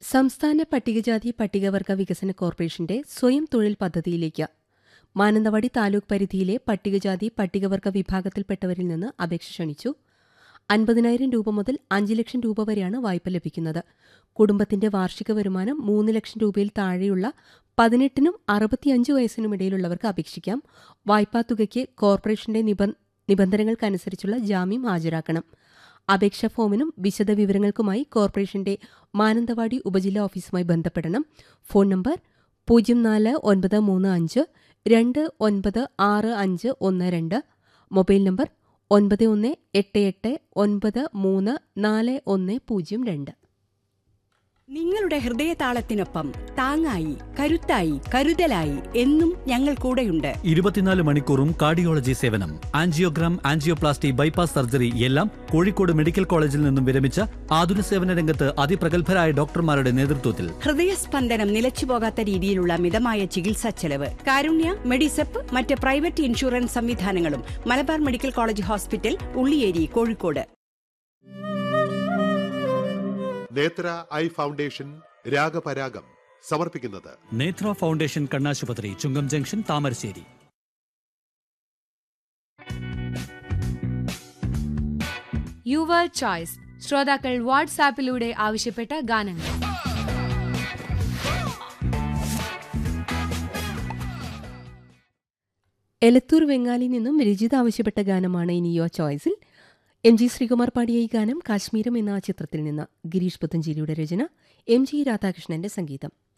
സംസ്ഥാന പട്ടികജാതി പട്ടികവർഗ വികസന കോർപ്പറേഷന്റെ സ്വയം തൊഴിൽ പദ്ധതിയിലേക്ക് മാനന്തവാടി താലൂക്ക് പരിധിയിലെ പട്ടികജാതി പട്ടികവർഗ വിഭാഗത്തിൽപ്പെട്ടവരിൽ നിന്ന് അപേക്ഷ ക്ഷണിച്ചു അൻപതിനായിരം രൂപ മുതൽ അഞ്ച് ലക്ഷം രൂപ വരെയാണ് വായ്പ ലഭിക്കുന്നത് കുടുംബത്തിന്റെ വാർഷിക വരുമാനം മൂന്ന് ലക്ഷം രൂപയിൽ താഴെയുള്ള പതിനെട്ടിനും അറുപത്തിയഞ്ച് വയസ്സിനും ഇടയിലുള്ളവർക്ക് അപേക്ഷിക്കാം വായ്പാ തുകയ്ക്ക് കോർപ്പറേഷന്റെ നിബ- നിബന്ധനകൾക്കനുസരിച്ചുള്ള ജാമ്യം ഹാജരാക്കണം അപേക്ഷാ ഫോമിനും വിശദവിവരങ്ങൾക്കുമായി കോർപ്പറേഷന്റെ മാനന്തവാടി ഉപജില്ലാ ഓഫീസുമായി ബന്ധപ്പെടണം ഫോൺ നമ്പർ പൂജ്യം നാല് ഒൻപത് മൂന്ന് അഞ്ച് രണ്ട് ഒൻപത് ആറ് അഞ്ച് ഒന്ന് രണ്ട് മൊബൈൽ നമ്പർ ഒൻപത് ഒന്ന് എട്ട് എട്ട് ഒൻപത് മൂന്ന് നാല് ഒന്ന് പൂജ്യം രണ്ട് നിങ്ങളുടെ ഹൃദയതാളത്തിനൊപ്പം താങ്ങായി കരുത്തായി കരുതലായി എന്നും ഞങ്ങൾ കൂടെയുണ്ട് ഇരുപത്തിനാല് മണിക്കൂറും കാർഡിയോളജി സേവനം ആൻജിയോഗ്രാം ആൻജിയോപ്ലാസ്റ്റി ബൈപ്പാസ് സർജറി എല്ലാം കോഴിക്കോട് മെഡിക്കൽ കോളേജിൽ നിന്നും വിരമിച്ച ആതുര സേവന രംഗത്ത് അതിപ്രഗത്ഭരായ ഡോക്ടർമാരുടെ നേതൃത്വത്തിൽ ഹൃദയസ്പന്ദനം നിലച്ചുപോകാത്ത രീതിയിലുള്ള മിതമായ ചികിത്സാ ചെലവ് കാരുണ്യ മെഡിസെപ്പ് മറ്റ് പ്രൈവറ്റ് ഇൻഷുറൻസ് സംവിധാനങ്ങളും Malabar medical college hospital Ulliyeri Kozhikode Netra eye foundation Ragaparagam സമർപ്പിക്കുന്നത് നേത്ര ഫൗണ്ടേഷൻ കണ്ണാശുപത്രി Chungam junction Thamarassery your choice ശ്രോതാക്കൾ വാട്സാപ്പിലൂടെ ആവശ്യപ്പെട്ട ഗാനങ്ങൾ എലത്തൂർ വെങ്ങാലിൽ നിന്നും രജിത ആവശ്യപ്പെട്ട ഗാനമാണ് ഇനി യോ ചോയ്സിൽ എം ജി ശ്രീകുമാർ പാടിയ ഈ ഗാനം കാശ്മീരം എന്ന ചിത്രത്തിൽ നിന്ന് ഗിരീഷ് പുത്തഞ്ചേരിയുടെ രചന എം ജി രാധാകൃഷ്ണന്റെ സംഗീതം